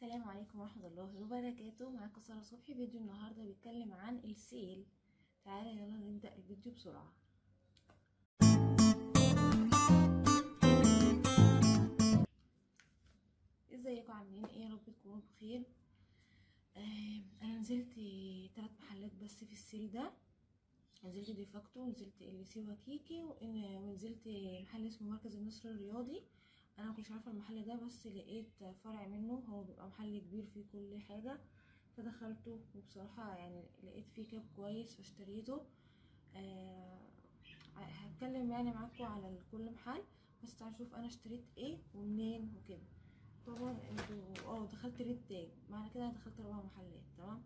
السلام عليكم ورحمة الله وبركاته معاكم سارة صبحي فيديو النهاردة بيتكلم عن السيل تعالى يلا نبدأ الفيديو بسرعة ازيكم عاملين ايه يا رب تكونوا بخير آه انا نزلت ثلاث محلات بس في السيل ده نزلت ديفاكتو ونزلت ال سي وكيكي ونزلت محل اسمه مركز النصر الرياضي انا مكنتش عارفه المحل ده بس لقيت فرع منه هو بيبقى محل كبير فيه كل حاجه فدخلته وبصراحه يعني لقيت فيه كاب كويس فاشتريته آه هتكلم يعني معاكم على كل محل بس تعالوا نشوف انا اشتريت ايه ومنين وكده طبعا انتوا اه دخلت ريد تاج معنى كده انا دخلت اربع محلات تمام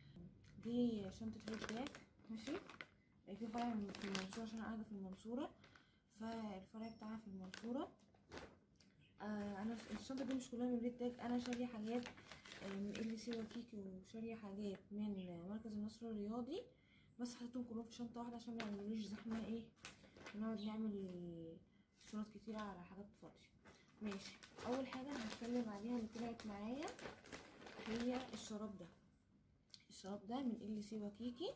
دي شنطه ريد تاج ماشي في فرع في المنصوره عشان انا قاعده في المنصوره فالفرع بتاعها في المنصوره آه انا الشنطه دي مش كلها من ريد تاج انا شاريه حاجات من ال سي وكيكي وشاريه حاجات من مركز النصر الرياضي بس حطيتهم كلهم في شنطه واحده عشان ما يعملوش زحمه ايه نقعد نعمل شنط كتيره على حاجات فاضيه ماشي اول حاجه هنتكلم عليها اللي طلعت معايا هي الشراب ده الشراب ده من ال سي وكيكي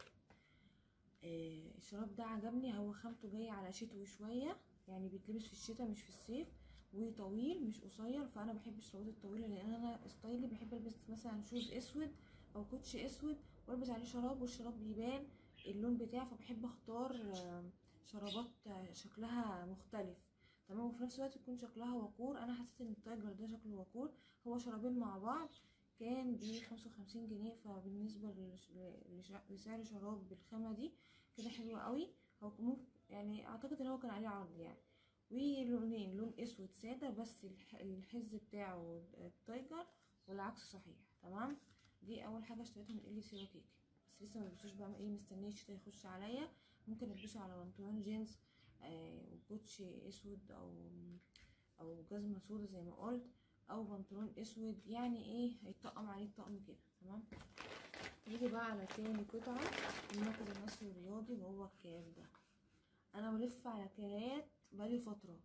آه الشراب ده عجبني هو خامته جايه على شتوي شويه يعني بيتلبس في الشتاء مش في الصيف وطويل مش قصير فانا بحب الشرابات الطويله لان انا ستايلي بحب البس مثلا شوز اسود او كوتش اسود والبس عليه شراب والشراب بيبان اللون بتاعه فبحب اختار شرابات شكلها مختلف تمام وفي نفس الوقت يكون شكلها وقور انا حسيت ان التايجر ده شكله وقور هو شرابين مع بعض كان بخمسة وخمسين جنيه فبالنسبة لسعر شراب بالخامة دي كده حلو قوي هو يعني اعتقد ان هو كان عليه عرض يعني ولونين لون اسود ساده بس الحز بتاعه التايجر والعكس صحيح تمام دي اول حاجه اشتريتها من ال سي وكيكي بس لسه ما لبسوش بقى ايه مستنيه الشتا يخش عليا ممكن البسه على بنطلون جينز آه وكوتش اسود او او جزمه سودا زي ما قلت او بنطلون اسود يعني ايه هيتطقم عليه الطقم كده تمام نيجي بقى على تاني قطعه من مركز النصر الرياضي وهو الكاب ده انا بلف على كرات بقالي فتره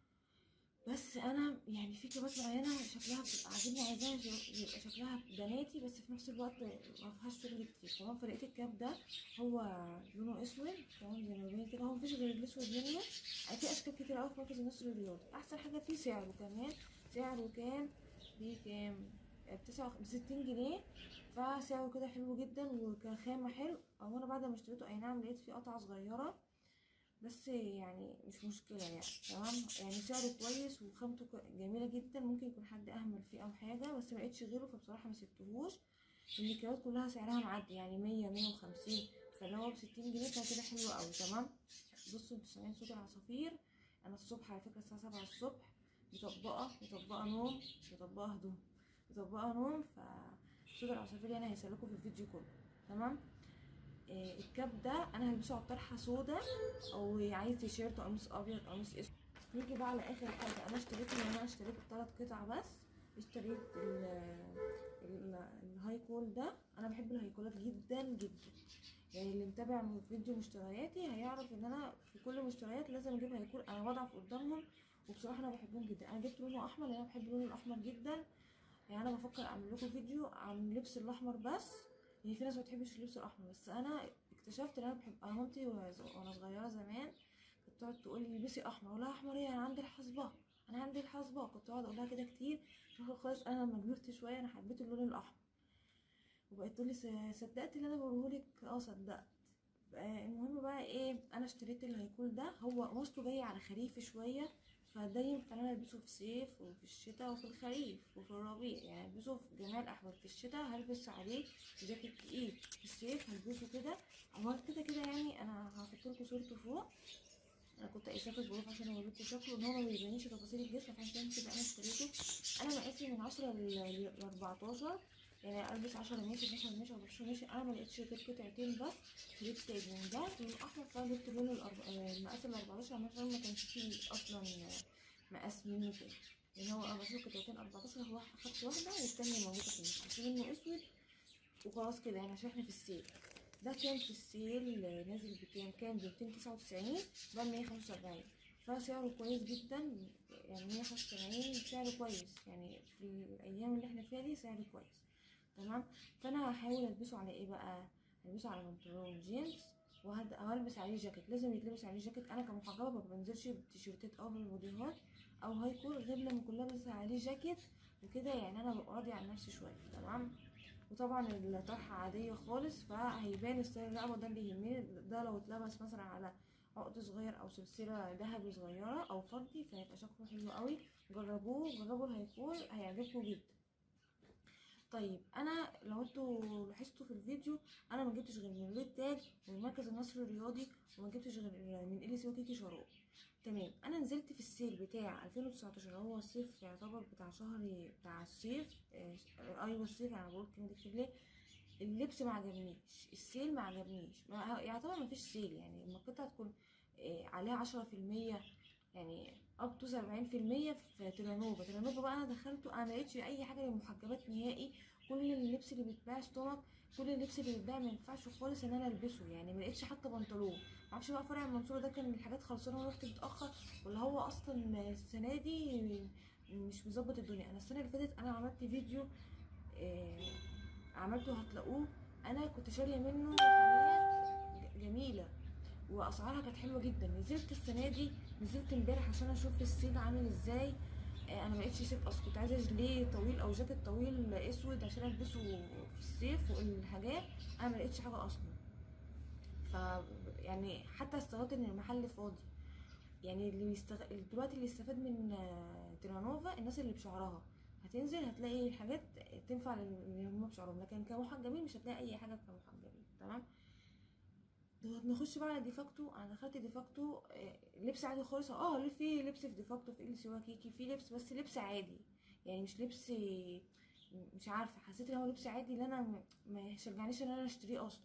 بس انا يعني في كبات معينه شكلها بتبقى عاجبني عايزاها يبقى شكلها بناتي بس في نفس الوقت ما فيهاش شغل كتير تمام فلقيت الكاب ده هو لونه اسود تمام زي ما باين كده هو مفيش غير الاسود منه في اشكال كتير قوي في مركز النصر الرياضي احسن حاجه فيه سعره كمان سعره كان بكام بتسعة بستين جنيه فسعره كده حلو جدا وكان خامة حلو او انا بعد ما اشتريته اي نعم لقيت فيه قطعة صغيرة بس يعني مش مشكله يعني تمام يعني سعره كويس وخامته جميله جدا ممكن يكون حد اهمل فيه او حاجه بس ما لقيتش غيره فبصراحه ما سبتهوش النكرات كلها سعرها معدي يعني مية مية وخمسين فاللي هو بستين جنيه فكده حلو قوي تمام بصوا انتوا سامعين صوت العصافير انا الصبح على فكره الساعه سبعة الصبح مطبقه مطبقه نوم مطبقه هدوم مطبقه نوم فصوت العصافير يعني هيسلكوا في الفيديو كله تمام الكاب ده انا هلبسه على طرحه سودا او عايز تيشيرت قميص ابيض قميص اسود نيجي بقى على اخر حاجه انا اشتريت ان انا اشتريت ثلاث قطع بس اشتريت الهاي كول ده انا بحب الهايكولات جدا جدا يعني اللي متابع فيديو مشترياتي هيعرف ان انا في كل مشتريات لازم اجيب هايكول انا بضعف قدامهم وبصراحه انا بحبهم جدا انا جبت لونه احمر لان انا بحب اللون الاحمر جدا يعني انا بفكر اعمل لكم فيديو عن لبس الاحمر بس يعني في ناس ما بتحبش اللبس الاحمر بس انا اكتشفت ان انا بحب انا مامتي وانا صغيره زمان كانت بتقعد تقول لي البسي احمر اقول لها احمر ايه انا عندي الحصبه انا عندي الحصبه كنت اقعد اقول لها كده كتير خلاص انا لما كبرت شويه انا حبيت اللون الاحمر وبقت تقول لي صدقت اللي انا بقوله لك اه صدقت المهم بقى ايه انا اشتريت الهيكول ده هو قماشته جاي على خريفي شويه فده ينفع انا البسه في الصيف وفي الشتاء وفي الخريف وفي الربيع يعني البسه في جميع الاحوال في الشتاء هلبس عليه جاكيت تقيل في الصيف هلبسه كده هو كده كده يعني انا هحط لكم صورته فوق انا كنت قايساه في الظروف عشان اوريكم شكله ان هو ما بيبينش تفاصيل الجسم فعشان كده انا اشتريته انا مقاسي من عشرة ل 14 يعني البس 10 ماشي 12 ماشي 14 ماشي انا ما لقيتش غير قطعتين بس في تاج من ده لون احمر فجبت لون المقاس ال 14 عشان ما كانش فيه اصلا مقاس منه تاني يعني هو انا بشوف قطعتين 14 هو اخدت واحده والتانيه موجوده في النص عشان منه اسود وخلاص كده يعني عشان احنا في السيل ده كان في السيل نازل بكام كان ب 299 ده 175 فسعره كويس جدا يعني مية خمسة وسبعين سعره كويس يعني في الايام اللي احنا فيها دي سعره كويس تمام فانا هحاول البسه على ايه بقى هلبسه على بنطلون جينز وهد- وهلبس عليه جاكيت لازم يتلبس عليه جاكيت انا كمحجبه ما بنزلش بتيشيرتات او بالبوديهات او هاي كول غير لما اكون لابسه عليه جاكيت وكده يعني انا ببقى راضيه عن نفسي شويه تمام وطبعا الطرحه عاديه خالص فهيبان ستايل الرقبه ده اللي يهمني ده لو اتلبس مثلا على عقد صغير او سلسله ذهبي صغيره او فردي فهيبقى شكله حلو قوي جربوه جربوا الهيكول هيعجبكم جدا طيب انا لو انتوا لاحظتوا في الفيديو انا ما جبتش غير من ريد تاج ومن مركز النصر الرياضي وما جبتش غير من ال سي وكيكي شراب تمام انا نزلت في السيل بتاع 2019 هو الصيف يعتبر بتاع شهر بتاع الصيف آه، ايوه الصيف انا بقول كلمه اكتب ليه اللبس ما عجبنيش السيل ما عجبنيش ما يعتبر ما فيش سيل يعني لما القطعه تكون آه، عليها عشرة في المية يعني اب تو سبعين في المية في تيرانوفا تيرانوفا بقى انا دخلته انا ملقتش اي حاجه للمحجبات نهائي كل اللبس اللي بيتباع ستومك كل اللبس اللي بيتباع ما ينفعش خالص ان انا البسه يعني ما لقيتش حتى بنطلون معرفش بقى فرع المنصوره ده كان الحاجات خلصانه ورحت متاخر ولا هو اصلا السنه دي مش مظبط الدنيا انا السنه اللي فاتت انا عملت فيديو آه عملته هتلاقوه انا كنت شاريه منه حاجات ج- جميله واسعارها كانت حلوه جدا نزلت السنه دي نزلت امبارح عشان اشوف الصيد عامل ازاي آه، انا ما لقيتش صيف اصلا كنت عايزه جليه طويل او جاكيت طويل اسود عشان البسه في الصيف والحاجات انا ما لقيتش حاجه اصلا ف يعني حتى استغربت ان المحل فاضي يعني اللي بيستغ... دلوقتي اللي استفاد من آه، تيرانوفا الناس اللي بشعرها هتنزل هتلاقي الحاجات تنفع اللي هم بشعرهم لكن كمحجبين مش هتلاقي اي حاجه كمحجبين تمام دلوقتي نخش بقى على ديفاكتو انا دخلت ديفاكتو آه، لبس عادي خالص اه ليه في لبس في ديفاكتو في ال سي كيكي في لبس بس لبس عادي يعني مش لبس مش عارفه حسيت ان هو لبس عادي اللي انا م- ما يشجعنيش ان انا اشتريه اصلا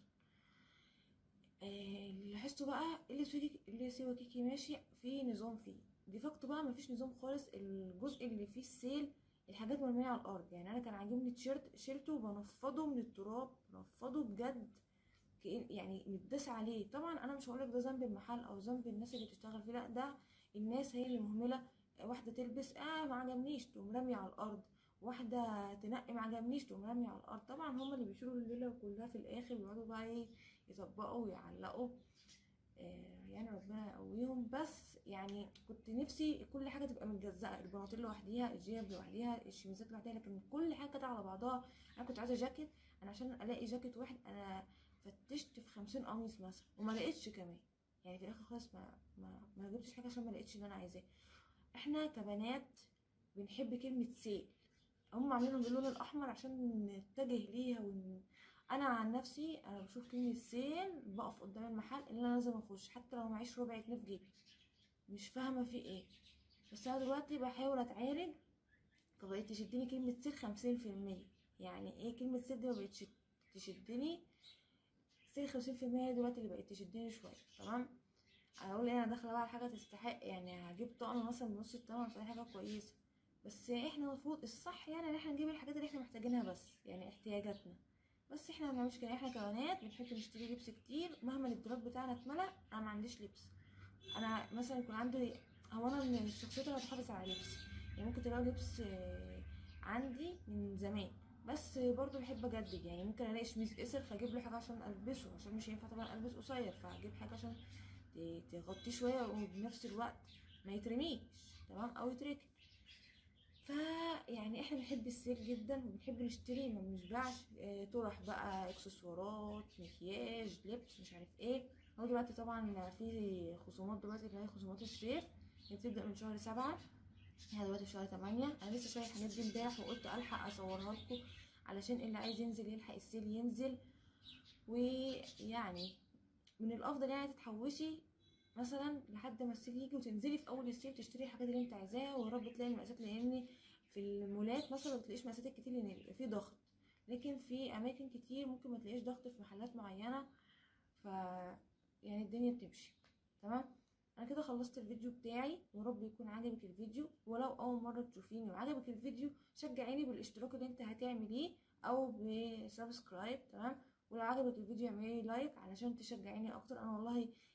آه، اللي لاحظته بقى ال سي ال سي كيكي ماشي في نظام فيه ديفاكتو بقى مفيش نظام خالص الجزء اللي فيه السيل الحاجات مرميه على الارض يعني انا كان عاجبني تيشيرت شيلته وبنفضه من التراب بنفضه بجد كأن- يعني متداس عليه طبعا انا مش هقولك ده ذنب المحل او ذنب الناس اللي بتشتغل فيه لا ده الناس هي اللي مهمله واحده تلبس اه ما عجبنيش تقوم راميه على الارض واحده تنقي ما عجبنيش تقوم راميه على الارض طبعا هم اللي بيشيلوا الليله كلها في الاخر بيقعدوا بقى ايه يطبقوا ويعلقوا آه، يعني ربنا يقويهم بس يعني كنت نفسي كل حاجه تبقى متجزأه البناطيل لوحديها الجيب لوحديها الشميزات لوحديها لكن كل حاجه كانت على بعضها انا كنت عايزه جاكيت انا عشان الاقي جاكيت واحد انا فتشت في خمسين قميص مثلا وما لقيتش كمان يعني في الاخر خالص ما ما ما جبتش حاجه عشان ما لقيتش اللي انا عايزاه احنا كبنات بنحب كلمه سيل هم عاملينهم باللون الاحمر عشان نتجه ليها ون... انا عن نفسي انا بشوف كلمه سيل بقف قدام المحل ان انا لازم اخش حتى لو معيش ربع جنيه في جيبي مش فاهمه في ايه بس انا دلوقتي بحاول اتعالج فبقيت تشدني كلمه سيل خمسين في المية يعني ايه كلمه سيل دي ما بقتش تشدني سيل خمسين في المية دلوقتي اللي بقت تشدني شويه تمام اقول ايه انا داخله بقى على حاجه تستحق يعني هجيب طقم مثلا بنص التمن فدي حاجه كويسه بس احنا المفروض الصح يعني ان احنا نجيب الحاجات اللي احنا محتاجينها بس يعني احتياجاتنا بس احنا ما بنعملش كده احنا كبنات بنحب نشتري لبس كتير مهما الدولاب بتاعنا اتملى انا ما عنديش لبس انا مثلا يكون عندي هو انا من الشخصيات اللي بتحافظ على لبسي يعني ممكن تلاقي لبس آه، عندي من زمان بس برضو بحب اجدد يعني ممكن الاقي شميز قصر فاجيب له حاجه عشان البسه عشان مش هينفع طبعا البس قصير فاجيب حاجه عشان ت- تغطيه شويه وبنفس الوقت ما يترميش تمام او يتركن فا يعني احنا بنحب السيل جدا وبنحب نشتري ما بنشبعش اه طرح بقى اكسسوارات مكياج لبس مش عارف ايه هو دلوقتي طبعا في خصومات دلوقتي اللي هي خصومات الصيف هي بتبدأ من شهر سبعة احنا دلوقتي في شهر تمانية انا لسه شايف الحاجات دي امبارح وقلت الحق اصورها لكم علشان اللي عايز ينزل يلحق السيل ينزل ويعني من الافضل يعني تتحوشي مثلا لحد ما السيل يجي وتنزلي في اول السيل تشتري الحاجات اللي انت عايزاها ويا رب تلاقي المقاسات لان في المولات مثلا ما بتلاقيش مقاسات كتير لان بيبقى في ضغط لكن في اماكن كتير ممكن ما تلاقيش ضغط في محلات معينه ف يعني الدنيا بتمشي تمام انا كده خلصت الفيديو بتاعي ويا رب يكون عجبك الفيديو ولو اول مره تشوفيني وعجبك الفيديو شجعيني بالاشتراك اللي انت هتعمليه او بسبسكرايب تمام ولو عجبك الفيديو اعملي لايك علشان تشجعيني اكتر انا والله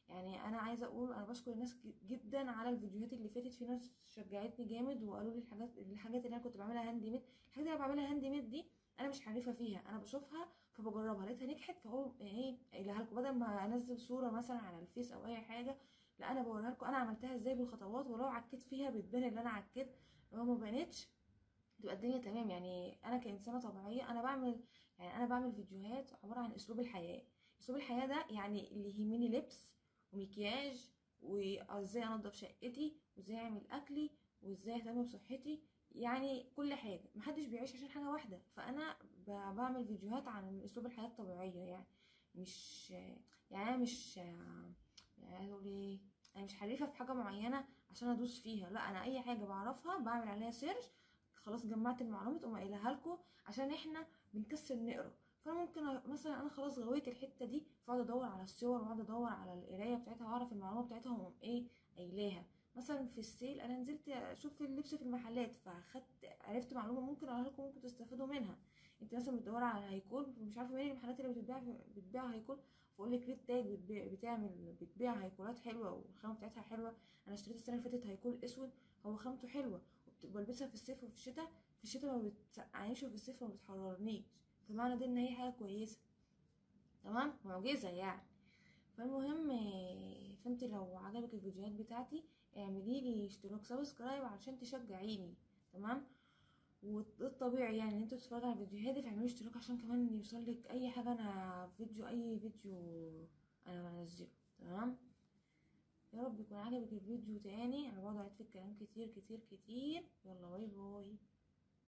يعني انا عايزه اقول انا بشكر الناس ج- جدا على الفيديوهات اللي فاتت في ناس شجعتني جامد وقالوا لي الحاجات الحاجات اللي انا كنت بعملها هاند ميد الحاجات اللي انا بعملها هاند ميد دي انا مش حريفه فيها انا بشوفها فبجربها لقيتها نجحت فاقول ايه قايلها لكم بدل ما انزل صوره مثلا على الفيس او اي حاجه لا انا بوريها لكم انا عملتها ازاي بالخطوات ولو عكيت فيها بتبان اللي انا عكيت لو ما بانتش تبقى الدنيا تمام يعني انا كانسانه طبيعيه انا بعمل يعني انا بعمل فيديوهات عباره عن اسلوب الحياه اسلوب الحياه ده يعني اللي يهمني لبس ومكياج وازاي انضف شقتي وازاي اعمل اكلي وازاي اهتم بصحتي يعني كل حاجه محدش بيعيش عشان حاجه واحده فانا ب- بعمل فيديوهات عن اسلوب الحياه الطبيعيه يعني مش يعني انا مش يعني اقول ايه انا مش حريفه في حاجه معينه عشان ادوس فيها لا انا اي حاجه بعرفها بعمل عليها سيرش خلاص جمعت المعلومات اقوم قايلها لكم عشان احنا بنكسل نقرا فانا ممكن أ- مثلا انا خلاص غويت الحته دي فاقعد ادور على الصور واقعد ادور على القرايه بتاعتها واعرف المعلومه بتاعتها واقوم ايه قايلاها مثلا في السيل انا نزلت اشوف اللبس في المحلات فاخدت عرفت معلومه ممكن اقولها لكم ممكن تستفادوا منها انت مثلا بتدور على هيكول مش عارفه مين المحلات اللي بتبيع بتبيع هيكول فاقول لك ريد تاج بتبيع بتعمل بتبيع هيكولات حلوه والخامه بتاعتها حلوه انا اشتريت السنه اللي فاتت هيكول اسود هو خامته حلوه وبلبسها في الصيف وفي الشتاء في الشتاء ما بتسقعنيش وفي الصيف ما بتحررنيش فمعنى ده ان هي حاجه كويسه تمام معجزه يعني فالمهم آه، فانت لو عجبك الفيديوهات بتاعتي اعملي لي اشتراك سبسكرايب عشان تشجعيني تمام والطبيعي يعني ان انتوا تتفرجوا على فيديوهاتي فاعملوا اشتراك عشان كمان يوصلك اي حاجه انا فيديو اي فيديو انا بنزله تمام يا رب يكون عجبك الفيديو تاني انا بقعد اعيد في الكلام كتير كتير كتير يلا باي باي